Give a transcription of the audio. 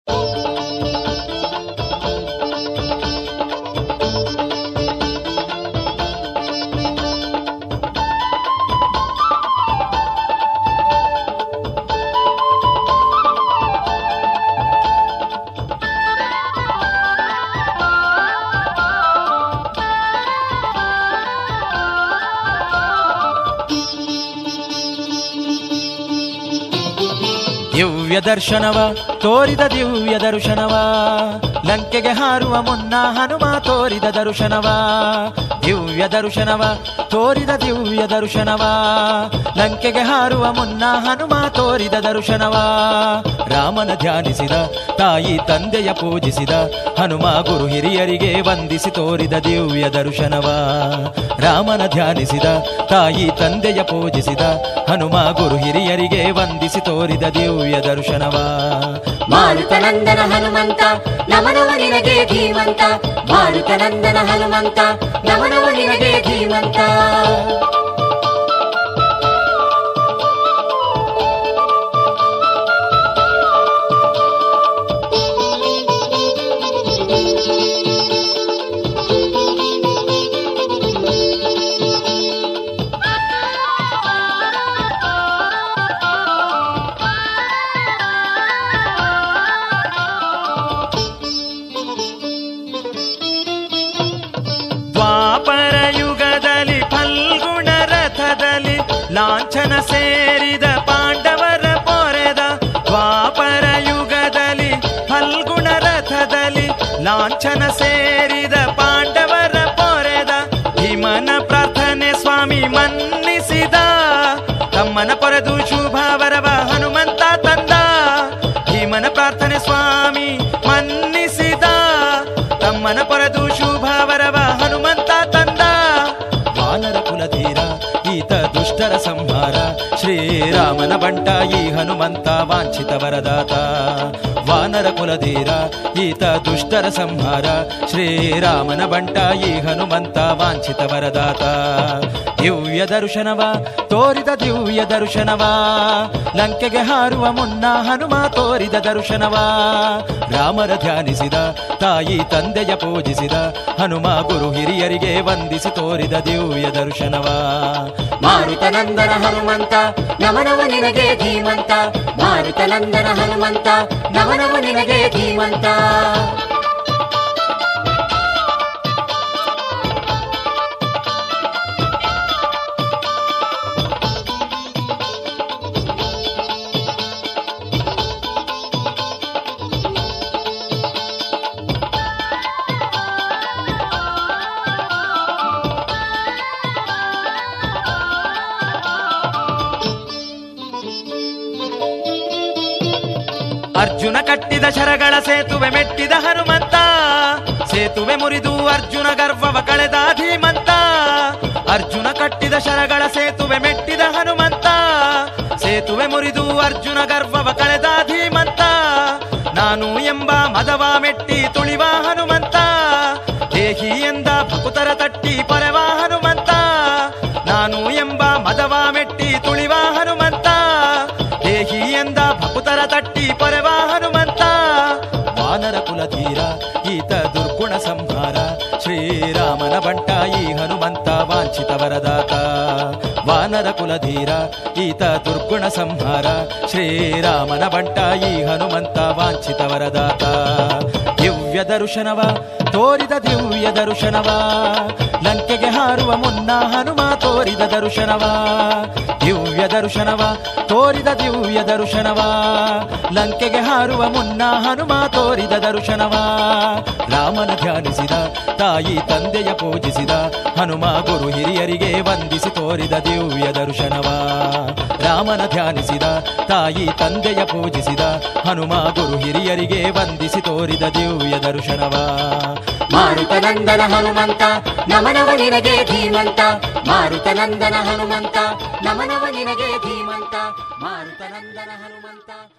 ದಿವ್ಯ ದರ್ಶನವ ತೋರಿದ ದಿವ್ಯ ದರ್ಶನವ ಲಂಕೆಗೆ ಹಾರುವ ಮುನ್ನ ಹನುಮ ತೋರಿದ ದರ್ಶನವ ದಿವ್ಯ ದರ್ಶನವ ತೋರಿದ ದಿವ್ಯ ದರ್ಶನವ ಲಂಕೆಗೆ ಹಾರುವ ಮುನ್ನ ಹನುಮ ತೋರಿದ ದರ್ಶನವ ರಾಮನ ಧ್ಯಾನಿಸಿದ ತಾಯಿ ತಂದೆಯ ಪೂಜಿಸಿದ ಹನುಮ ಗುರು ಹಿರಿಯರಿಗೆ ವಂದಿಸಿ ತೋರಿದ ದಿವ್ಯ ದರ್ಶನವ ರಾಮನ ಧ್ಯಾನಿಸಿದ ತಾಯಿ ತಂದೆಯ ಪೂಜಿಸಿದ ಹನುಮ ಗುರು ಹಿರಿಯರಿಗೆ ವಂದಿಸಿ ತೋರಿದ ದಿವ್ಯ ದರ್ಶನವ ಮಾರುತನಂದನ ಹನುಮಂತ ನಮನವ ನಿನಗೆ ಧೀಮಂತ ಮಾರುತನಂದನ ಹನುಮಂತ ನಮನವ ನಿನಗೆ ಧೀಮಂತ ದ್ವಾಪರ ಯುಗದಲ್ಲಿ ಫಲ್ಗುಣ ರಥದಲ್ಲಿ ಲಾಂಛನ ಸೇರಿದ ಪಾಂಡವರ ಪೊರೆದ ದ್ವಾಪರ ಯುಗದಲ್ಲಿ ಫಲ್ಗುಣ ರಥದಲ್ಲಿ ಲಾಂಛನ ಸೇರಿದ ಪಾಂಡವರ ಪೊರೆದ ಭೀಮನ ಪ್ರಾರ್ಥನೆ ಸ್ವಾಮಿ ಮನ್ನಿಸಿದ ತಮ್ಮನ ಪೊರೆದು ಶುಭ ವರವ ಹನುಮಂತ ತಂದ ಭೀಮನ ಪ್ರಾರ್ಥನೆ ಸ್ವಾಮಿ ಮನ್ನಿಸಿದ ತಮ್ಮನ ಪೊರೆದು ಶುಭ ವರವ ಹನುಮಂತ ತಂದ ವಾನರ ಕುಲಧೀರ ಈತ ದುಷ್ಟರ ಸಂಹಾರ ಶ್ರೀರಾಮನ ಬಂಟ ಈ ಹನುಮಂತ ವಾಂಛಿತ ವರದಾತ ವಾನರ ಕುಲಧೀರ ಈತ ದುಷ್ಟರ ಸಂಹಾರ ಶ್ರೀರಾಮನ ಬಂಟ ಈ ಹನುಮಂತ ವಾಂಛಿತ ವರದಾತ ದಿವ್ಯ ದರ್ಶನವ ತೋರಿದ ದಿವ್ಯ ದರ್ಶನವ ಲಂಕೆಗೆ ಹಾರುವ ಮುನ್ನ ಹನುಮ ತೋರಿದ ದರ್ಶನವ ರಾಮರ ಧ್ಯಾನಿಸಿದ ತಾಯಿ ತಂದೆಯ ಪೂಜಿಸಿದ ಹನುಮ ಗುರು ಹಿರಿಯರಿಗೆ ವಂದಿಸಿ ತೋರಿದ ದಿವ್ಯ ದರ್ಶನವ ಮಾರುತನಂದನ ಹನುಮಂತ ನಮನವ ನಿನಗೆ ಧೀಮಂತ ಮಾರುತನಂದನ ಹನುಮಂತ ನಮನವ ನಿನಗೆ ಧೀಮಂತ ಅರ್ಜುನ ಕಟ್ಟಿದ ಶರಗಳ ಸೇತುವೆ ಮೆಟ್ಟಿದ ಹನುಮಂತ ಸೇತುವೆ ಮುರಿದು ಅರ್ಜುನ ಗರ್ವವ ಕಳೆದ ಧೀಮಂತ ಅರ್ಜುನ ಕಟ್ಟಿದ ಶರಗಳ ಸೇತುವೆ ಮೆಟ್ಟಿದ ಹನುಮಂತ ಸೇತುವೆ ಮುರಿದು ಅರ್ಜುನ ಗರ್ವವ ಕಳೆದ ಧೀಮಂತ ನಾನು ಎಂಬ ಮದವ ಮೆಟ್ಟಿ ತುಳಿವ ಹನುಮಂತ ದೇಹಿ ಎಂದ ಭಕುತರ ತಟ್ಟಿ ಪರವ ಹನುಮಂತ ನಾನು ಎಂಬ ಮದವ ಮೆಟ್ಟಿ ತುಳಿವ ಹನುಮಂತ ದೇಹಿ ಎಂದ ಭಕುತರ ತಟ್ಟಿ ಪರವ ಹನುಮಂತ ವಾನರ ಕುಲಧೀರ ಈತ ದುರ್ಗುಣ ಸಂಹಾರ ಶ್ರೀರಾಮನ ಬಂಟ ಈ ಹನುಮಂತ ವಾಂಛಿತ ವರದಾತ ವಾನರ ಕುಲಧೀರ ಈತ ದುರ್ಗುಣ ಸಂಹಾರ ಶ್ರೀರಾಮನ ಬಂಟ ಈ ಹನುಮಂತ ವಾಂಛಿತ ವರದಾತ ದಿವ್ಯ ದರ್ಶನವ ತೋರಿದ ದಿವ್ಯ ದರ್ಶನವ ಲಂಕೆಗೆ ಹಾರುವ ಮುನ್ನ ಹನುಮ ತೋರಿದ ದರ್ಶನವ ದಿವ್ಯ ದರ್ಶನವ ತೋರಿದ ದಿವ್ಯ ದರ್ಶನವ ಲಂಕೆಗೆ ಹಾರುವ ಮುನ್ನ ಹನುಮ ತೋರಿದ ದರ್ಶನವ ರಾಮನ ಧ್ಯಾನಿಸಿದ ತಾಯಿ ತಂದೆಯ ಪೂಜಿಸಿದ ಹನುಮ ಗುರು ಹಿರಿಯರಿಗೆ ವಂದಿಸಿ ತೋರಿದ ದಿವ್ಯ ದರ್ಶನವ ರಾಮನ ಧ್ಯಾನಿಸಿದ ತಾಯಿ ತಂದೆಯ ಪೂಜಿಸಿದ ಹನುಮ ಗುರು ಹಿರಿಯರಿಗೆ ವಂದಿಸಿ ತೋರಿದ ದಿವ್ಯ ದರ್ಶನವ ಮಾರುತನಂದನ ಹನುಮಂತ ನಮನವ ನಿನಗೆ ಧೀಮಂತ ಮಾರುತನಂದನ ಹನುಮಂತ ನಮನವ ನಿನಗೆ ಧೀಮಂತ ಮಾರುತನಂದನ ಹನುಮಂತ